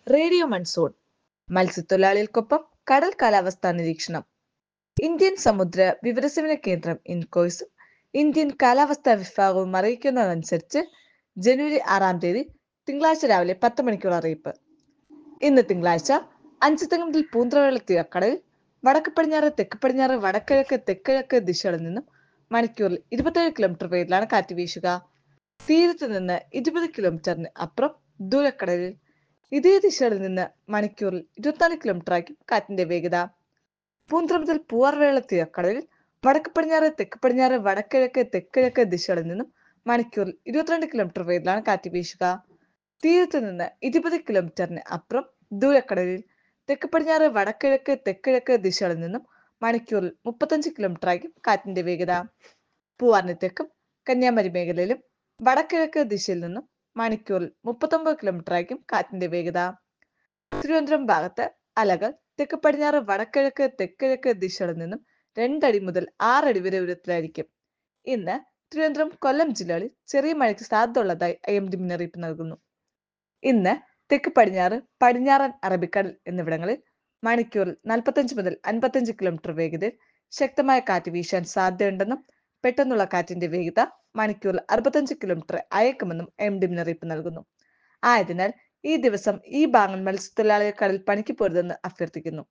radio monsoon മത്സ്യത്തൊഴിലാളികൾക്കൊപ്പം കടൽ കാലാവസ്ഥാ നിരീക്ഷണം ഇന്ത്യൻ സമുദ്ര വിവരസേവന കേന്ദ്രം ഇൻകോയ്സും ഇന്ത്യൻ കാലാവസ്ഥാ വിഭാഗവും അറിയിക്കുന്നതനുസരിച്ച് ജനുവരി ആറാം തീയതി തിങ്കളാഴ്ച രാവിലെ പത്ത് മണിക്കുള്ള അറിയിപ്പ് ഇന്ന് തിങ്കളാഴ്ച അഞ്ചുതെങ്ങ് മുതൽ പൂന്തറവെള്ള തീരക്കടലിൽ വടക്ക് പടിഞ്ഞാറ് തെക്ക് പടിഞ്ഞാറ് വടക്കിഴക്ക് തെക്കിഴക്ക് ദിശകളിൽ നിന്നും മണിക്കൂറിൽ ഇരുപത്തേഴ് കിലോമീറ്റർ വേഗത്തിലാണ് കാറ്റ് വീശുക തീരത്ത് നിന്ന് ഇരുപത് കിലോമീറ്ററിന് അപ്പുറം ദൂരക്കടലിൽ ഇതേ ദിശകളിൽ നിന്ന് മണിക്കൂറിൽ ഇരുപത്തിനാല് കിലോമീറ്റർ ആയിരിക്കും കാറ്റിന്റെ വേഗത പൂന്തറ മുതൽ പൂവാർവേള തീരക്കടലിൽ വടക്ക് പടിഞ്ഞാറ് തെക്ക് പടിഞ്ഞാറ് വടക്കിഴക്ക് തെക്കിഴക്ക് ദിശകളിൽ നിന്നും മണിക്കൂറിൽ ഇരുപത്തിരണ്ട് കിലോമീറ്റർ വേഗത്തിലാണ് കാറ്റ് വീശുക തീരത്ത് നിന്ന് ഇരുപത് കിലോമീറ്ററിന് അപ്പുറം ദൂരക്കടലിൽ തെക്ക് പടിഞ്ഞാറ് വടക്കിഴക്ക് തെക്കിഴക്ക് ദിശകളിൽ നിന്നും മണിക്കൂറിൽ മുപ്പത്തഞ്ച് കിലോമീറ്റർ ആയിരിക്കും കാറ്റിന്റെ വേഗത പൂവാറിന് തെക്കും കന്യാകുമാരി മേഖലയിലും വടക്കിഴക്ക് ദിശയിൽ നിന്നും മണിക്കൂറിൽ മുപ്പത്തൊമ്പത് കിലോമീറ്റർ ആയിരിക്കും കാറ്റിന്റെ വേഗത തിരുവനന്തപുരം ഭാഗത്ത് അലകൾ തെക്ക് പടിഞ്ഞാറ് വടക്കിഴക്ക് തെക്കിഴക്ക് ദിശകളിൽ നിന്നും രണ്ടടി മുതൽ ആറടി വരെ ഉയരത്തിലായിരിക്കും ഇന്ന് തിരുവനന്തപുരം കൊല്ലം ജില്ലകളിൽ ചെറിയ മഴയ്ക്ക് സാധ്യതയുള്ളതായി ഐ എം ഡി മുന്നറിയിപ്പ് നൽകുന്നു ഇന്ന് തെക്ക് പടിഞ്ഞാറ് പടിഞ്ഞാറൻ അറബിക്കടൽ എന്നിവിടങ്ങളിൽ മണിക്കൂറിൽ നാൽപ്പത്തഞ്ച് മുതൽ അൻപത്തഞ്ച് കിലോമീറ്റർ വേഗതയിൽ ശക്തമായ കാറ്റ് വീശാൻ സാധ്യതയുണ്ടെന്നും പെട്ടെന്നുള്ള കാറ്റിന്റെ വേഗത മണിക്കൂറിൽ അറുപത്തഞ്ച് കിലോമീറ്റർ അയക്കുമെന്നും എം ഡി മുന്നറിയിപ്പ് നൽകുന്നു ആയതിനാൽ ഈ ദിവസം ഈ ഭാഗങ്ങൾ മത്സ്യത്തൊഴിലാളികൾ കടൽ പണിക്ക് പോരുതെന്ന് അഭ്യർത്ഥിക്കുന്നു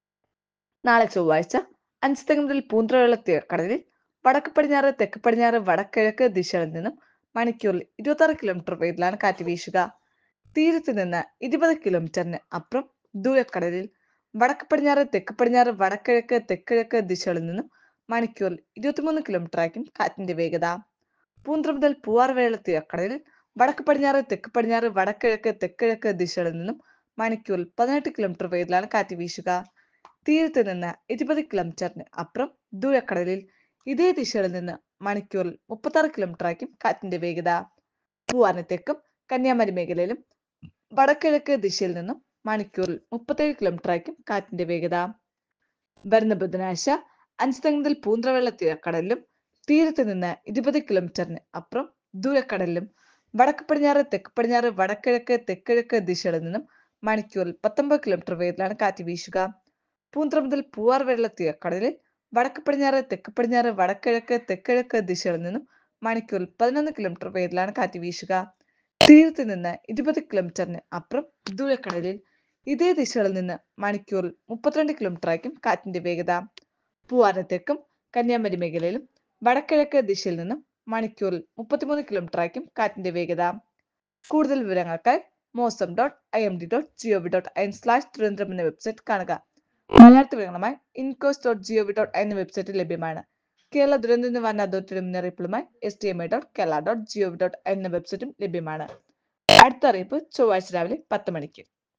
നാളെ ചൊവ്വാഴ്ച അഞ്ചുതെങ്ങ് മുതൽ പൂന്തറവെള്ള തീരക്കടലിൽ വടക്ക് പടിഞ്ഞാറ് തെക്ക് പടിഞ്ഞാറ് വടക്കിഴക്ക് ദിശകളിൽ നിന്നും മണിക്കൂറിൽ ഇരുപത്തി ആറ് കിലോമീറ്റർ വേഗത്തിലാണ് കാറ്റ് വീശുക തീരത്ത് നിന്ന് ഇരുപത് കിലോമീറ്ററിന് അപ്പുറം ദൂരക്കടലിൽ വടക്ക് പടിഞ്ഞാറ് തെക്ക് പടിഞ്ഞാറ് വടക്കിഴക്ക് തെക്കിഴക്ക് ദിശകളിൽ നിന്നും മണിക്കൂറിൽ ഇരുപത്തിമൂന്ന് കിലോമീറ്റർ ആയിരിക്കും കാറ്റിന്റെ വേഗത പൂന്തറ മുതൽ പൂവാർവേള തീരക്കടലിൽ വടക്ക് പടിഞ്ഞാറ് തെക്ക് പടിഞ്ഞാറ് വടക്കിഴക്ക് തെക്കിഴക്ക് ദിശകളിൽ നിന്നും മണിക്കൂറിൽ പതിനെട്ട് കിലോമീറ്റർ വേഗത്തിലാണ് കാറ്റ് വീശുക തീരത്ത് നിന്ന് ഇരുപത് കിലോമീറ്ററിന് അപ്പുറം ദൂരക്കടലിൽ ഇതേ ദിശകളിൽ നിന്ന് മണിക്കൂറിൽ മുപ്പത്താറ് കിലോമീറ്റർ ആയിരിക്കും കാറ്റിന്റെ വേഗത പൂവാറിന് തെക്കും കന്യാകുമാരി മേഖലയിലും വടക്കിഴക്ക് ദിശയിൽ നിന്നും മണിക്കൂറിൽ മുപ്പത്തേഴ് കിലോമീറ്റർ ആയിരിക്കും കാറ്റിന്റെ വേഗത വരുന്ന ബുധനാഴ്ച അഞ്ചുതെങ്ങ് മുതൽ പൂന്തറവെള്ള തീരക്കടലിലും തീരത്ത് നിന്ന് ഇരുപത് കിലോമീറ്ററിന് അപ്പുറം ദൂരക്കടലിലും വടക്ക് പടിഞ്ഞാറ് തെക്ക് പടിഞ്ഞാറ് വടക്കിഴക്ക് തെക്കിഴക്ക് ദിശകളിൽ നിന്നും മണിക്കൂറിൽ പത്തൊമ്പത് കിലോമീറ്റർ വേഗത്തിലാണ് കാറ്റ് വീശുക പൂന്തറ മുതൽ പൂവാർ വെള്ള തീരക്കടലിൽ വടക്ക് പടിഞ്ഞാറ് തെക്ക് പടിഞ്ഞാറ് വടക്കിഴക്ക് തെക്കിഴക്ക് ദിശകളിൽ നിന്നും മണിക്കൂറിൽ പതിനൊന്ന് കിലോമീറ്റർ വേഗത്തിലാണ് കാറ്റ് വീശുക തീരത്ത് നിന്ന് ഇരുപത് കിലോമീറ്ററിന് അപ്പുറം ദൂരക്കടലിൽ ഇതേ ദിശകളിൽ നിന്ന് മണിക്കൂറിൽ മുപ്പത്തിരണ്ട് കിലോമീറ്റർ ആയിരിക്കും കാറ്റിന്റെ വേഗത പൂവാറിന് തെക്കും കന്യാകുമാരി മേഖലയിലും വടക്കിഴക്ക് ദിശയിൽ നിന്നും മണിക്കൂറിൽ മുപ്പത്തിമൂന്ന് കിലോമീറ്റർ ആയിരിക്കും കാറ്റിന്റെ വേഗത കൂടുതൽ വിവരങ്ങൾക്കായി mausam dot I M D dot G O V dot in slash Thiruvananthapuram എന്ന വെബ്സൈറ്റ് കാണുക മലയാളത്തിൽ വിവരങ്ങളുമായി ഇൻകോസ് ഡോട്ട് ജിഒവി ഡോട്ട് എന്ന വെബ്സൈറ്റിൽ ലഭ്യമാണ് കേരള ദുരന്ത നിവാരണ അതോറിറ്റിയുടെ മുന്നറിയിപ്പുകളുമായി S T M I dot Kerala dot G O V dot എന്ന വെബ്സൈറ്റും ലഭ്യമാണ് അടുത്ത അറിയിപ്പ് ചൊവ്വാഴ്ച രാവിലെ പത്ത് മണിക്ക്